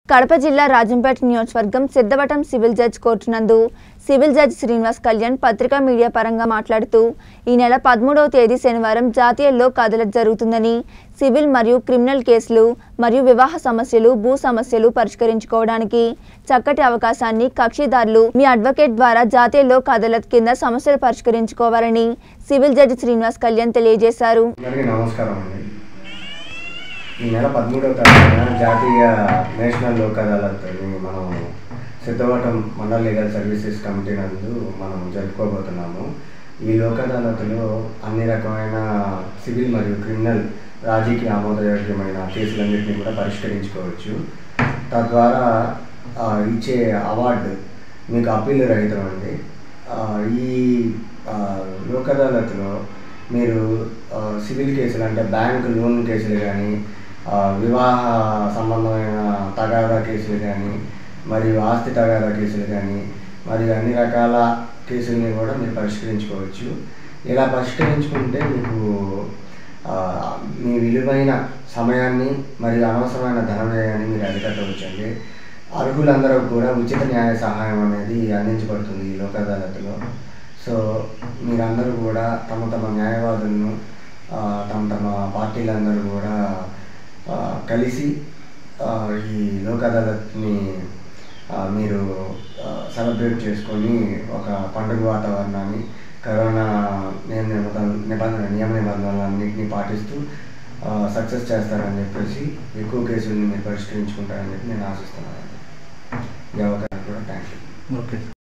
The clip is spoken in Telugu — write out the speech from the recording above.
కడప జిల్లా రాజంపేట నియోజకవర్గం సిద్ధవటం సివిల్ జడ్జ్ కోర్టు నందు సివిల్ జడ్జ్ శ్రీనివాస్ కళ్యాణ్ పత్రికా మీడియా పరంగా మాట్లాడుతూ ఈ నెల పదమూడవ తేదీ శనివారం జాతీయ లోక్ అదాలత్ జరుగుతుందని సివిల్ మరియు క్రిమినల్ కేసులు మరియు వివాహ సమస్యలు భూ సమస్యలు పరిష్కరించుకోవడానికి చక్కటి అవకాశాన్ని కక్షిదారులు మీ అడ్వకేట్ ద్వారా జాతీయ లోక్ అదాలత్ కింద సమస్యలు పరిష్కరించుకోవాలని సివిల్ జడ్జి శ్రీనివాస్ కళ్యాణ్ తెలియజేశారు అందరికీ నమస్కారం అండి ఈ నెల పదమూడవ తారీఖున జాతీయ నేషనల్ లోక్ అదాలత్ని మనం Siddhavatam mandal legal services committee నందు మనం జరుపుకోబోతున్నాము ఈ లోక్ అదాలత్లో అన్ని రకమైన సివిల్ మరియు క్రిమినల్ రాజీకి ఆమోదయోగ్యమైన కేసులన్నింటినీ కూడా పరిష్కరించుకోవచ్చు తద్వారా ఆ, ఇచ్చే అవార్డు మీకు అప్పీల్ రహితం అండి ఆ, ఈ ఆ, లోక్ అదాలత్లో మీరు ఆ, సివిల్ కేసులు అంటే బ్యాంక్ లోన్ కేసులు కానీ ఆ, వివాహ సంబంధమైన తగాదా కేసులు కానీ మరియు ఆస్తి తగాదా కేసులు కానీ మరియు అన్ని రకాల కేసుల్ని కూడా మీరు పరిష్కరించుకోవచ్చు ఇలా పరిష్కరించుకుంటే మీకు ఆ, మీ విలువైన సమయాన్ని మరియు అనవసరమైన ధన వ్యయాన్ని మీరు అరికట్టవచ్చండి అర్హులందరూ కూడా ఉచిత న్యాయ సహాయం అనేది అందించబడుతుంది ఈ లోక్ అదాలత్లో సో మీరందరూ కూడా తమ తమ న్యాయవాదులను ఆ, తమ తమ పార్టీలందరూ కూడా ఆ, కలిసి ఆ, ఈ లోక్ అదాలత్ని ఆ, మీరు సెలబ్రేట్ చేసుకొని ఒక పండుగ వాతావరణాన్ని కరోనా నియమ నిబంధన నిబంధన నియమ నిబంధనలన్నింటినీ పాటిస్తూ సక్సెస్ చేస్తారని చెప్పేసి ఎక్కువ కేసులను మీరు పరిష్కరించుకుంటారని చెప్పి నేను ఆశిస్తున్నాను ఈ అవకాశం కూడా థ్యాంక్ యూ ఓకే